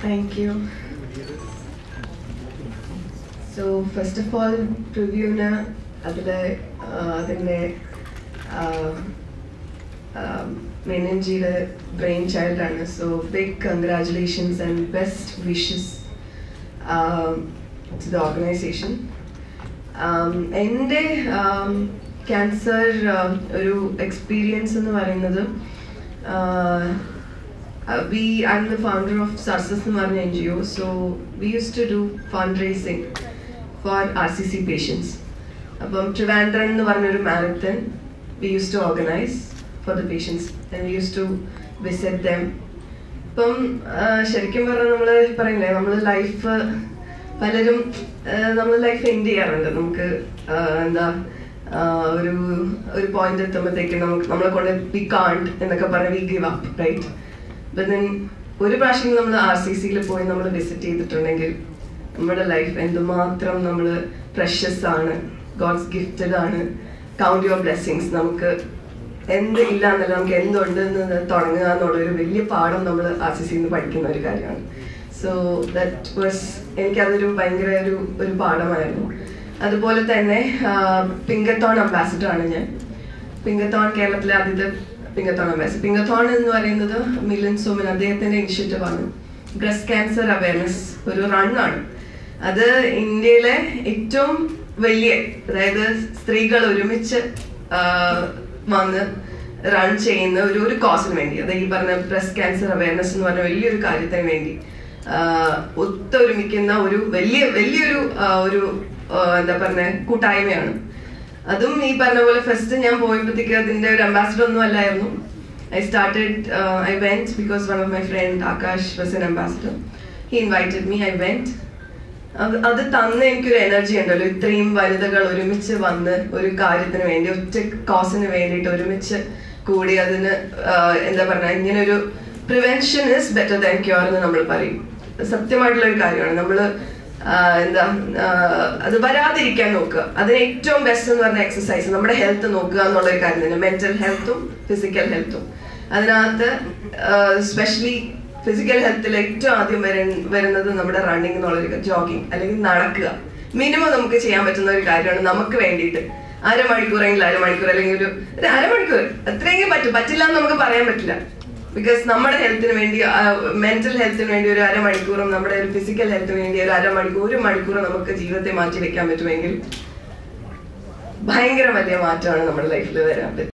Thank you. So first of all, പ്രിവ്യൂന് അതിലെ അതിൻ്റെ മെനഞ്ചിയുടെ ബ്രെയിൻ ചൈൽഡാണ് so big congratulations and best wishes to the organisation എൻ്റെ ക്യാൻസർ ഒരു എക്സ്പീരിയൻസ് എന്ന് പറയുന്നത് V I M the founder of സർസസ് എന്ന് പറഞ്ഞ N G O so we use to do fund raising for R C C patients അപ്പം ട്രിവാൻഡ്രൻ എന്ന് പറഞ്ഞൊരു marathon we use to organise for the patients and we use to visit them ഇപ്പം ശരിക്കും പറഞ്ഞാൽ നമ്മൾ പറയില്ലേ നമ്മൾ ലൈഫ് പലരും നമ്മൾ ലൈഫ് എൻഡ് ചെയ്യാറുണ്ട് നമുക്ക് എന്താ ഒരു ഒരു പോയിന്റ് എത്തുമ്പോഴത്തേക്ക് നമുക്ക് നമ്മളെ കൊണ്ട് വി കാണ്ട് എന്നൊക്കെ പറഞ്ഞ് വി ഗിവ് അപ്പ് റൈറ്റ് അപ്പം ദെൻ ഒരു പ്രാവശ്യം നമ്മൾ ആർ സി സിയിൽ പോയി നമ്മൾ വിസിറ്റ് ചെയ്തിട്ടുണ്ടെങ്കിൽ നമ്മുടെ ലൈഫ് എന്തുമാത്രം നമ്മൾ പ്രഷ്യസ് ആണ് ഗോഡ്സ് ഗിഫ്റ്റഡ് ആണ് കൗണ്ട് യുവർ ബ്ലെസ്സിങ്സ് നമുക്ക് എന്ത് ഇല്ല എന്നല്ല നമുക്ക് എന്തുണ്ട് എന്ന് തുടങ്ങുക എന്നുള്ള ഒരു വലിയ പാഠം നമ്മൾ ആർ സി സിന്ന് പഠിക്കുന്ന ഒരു കാര്യമാണ് സോ ദാറ്റ് വാസ് എനിക്കതൊരു ഭയങ്കര ഒരു ഒരു പാഠമായിരുന്നു അതുപോലെ തന്നെ പിങ്കത്തോൺ അംബാസിഡർ ആണ് ഞാൻ പിങ്കത്തോൺ കേരളത്തിലെ ആദ്യത്തെ പിങ്കത്തോൺ അംബാസിഡർ പിങ്കത്തോൺ എന്ന് പറയുന്നത് മിലൻ സോമൻ അദ്ദേഹത്തിന്റെ ഇനിഷ്യേറ്റീവ് ആണ് ബ്രസ്റ്റ് ക്യാൻസർ അവയർനെസ് ഒരു റണ്ണാണ് അത് ഇന്ത്യയിലെ ഏറ്റവും വലിയ അതായത് സ്ത്രീകൾ ഒരുമിച്ച് വന്ന് റൺ ചെയ്യുന്ന ഒരു ഒരു കോസിന് വേണ്ടി അതായത് ഈ പറഞ്ഞ ബ്രസ്റ്റ് ക്യാൻസർ അവയർനെസ് എന്ന് പറഞ്ഞ വലിയൊരു കാര്യത്തിന് വേണ്ടി ഒത്തൊരുമിക്കുന്ന ഒരു വലിയ വലിയൊരു ഒരു എന്താ പറഞ്ഞ കൂട്ടായ്മയാണ് അതും ഈ പറഞ്ഞ പോലെ ഫസ്റ്റ് ഞാൻ പോയപ്പോഴത്തേക്ക് അതിന്റെ ഒരു അംബാസിഡർ ഒന്നും അല്ലായിരുന്നു I started I went because one of my friend Akash was an ambassador he invited me I went അത് അത് തന്ന എനിക്കൊരു എനർജി ഉണ്ടല്ലോ ഇത്രയും വനിതകൾ ഒരുമിച്ച് വന്ന് ഒരു കാര്യത്തിന് വേണ്ടി ഒറ്റ കോസിന് വേണ്ടിയിട്ട് ഒരുമിച്ച് കൂടി അതിന് എന്താ പറയുക ഇങ്ങനെ ഒരു prevention is better than cure എന്ന് നമ്മൾ പറയും സത്യമായിട്ടുള്ള ഒരു കാര്യമാണ് നമ്മൾ എന്താ അത് വരാതിരിക്കാൻ നോക്കുക അതിന് ഏറ്റവും ബെസ്റ്റ് എന്ന് പറഞ്ഞ എക്സസൈസ് നമ്മുടെ ഹെൽത്ത് നോക്കുക എന്നുള്ള ഒരു കാര്യം തന്നെ മെന്റൽ ഹെൽത്തും ഫിസിക്കൽ ഹെൽത്തും അതിനകത്ത് സ്പെഷ്യലി ഫിസിക്കൽ ഹെൽത്തിൽ ഏറ്റവും ആദ്യം വരുന്നത് നമ്മുടെ റണ്ണിങ് എന്നുള്ളൊരു ജോഗിങ് അല്ലെങ്കിൽ നടക്കുക മിനിമം നമുക്ക് ചെയ്യാൻ പറ്റുന്ന ഒരു കാര്യമാണ് നമുക്ക് വേണ്ടിയിട്ട് അരമണിക്കൂറെങ്കിലും അരമണിക്കൂർ അല്ലെങ്കിൽ ഒരു ഒരു അരമണിക്കൂർ എത്രയെങ്കിലും പറ്റും പറ്റില്ല എന്ന് നമുക്ക് പറയാൻ പറ്റില്ല ബിക്കോസ് നമ്മുടെ ഹെൽത്തിന് വേണ്ടി മെന്റൽ ഹെൽത്തിന് വേണ്ടി ഒരു അരമണിക്കൂറും നമ്മുടെ ഒരു ഫിസിക്കൽ ഹെൽത്തിന് വേണ്ടി ഒരു അരമണിക്കൂർ ഒരു മണിക്കൂർ നമുക്ക് ജീവിതത്തെ മാറ്റി വെക്കാൻ പറ്റുമെങ്കിൽ ഭയങ്കര വലിയ മാറ്റമാണ് നമ്മുടെ ലൈഫിൽ വരാൻ പറ്റും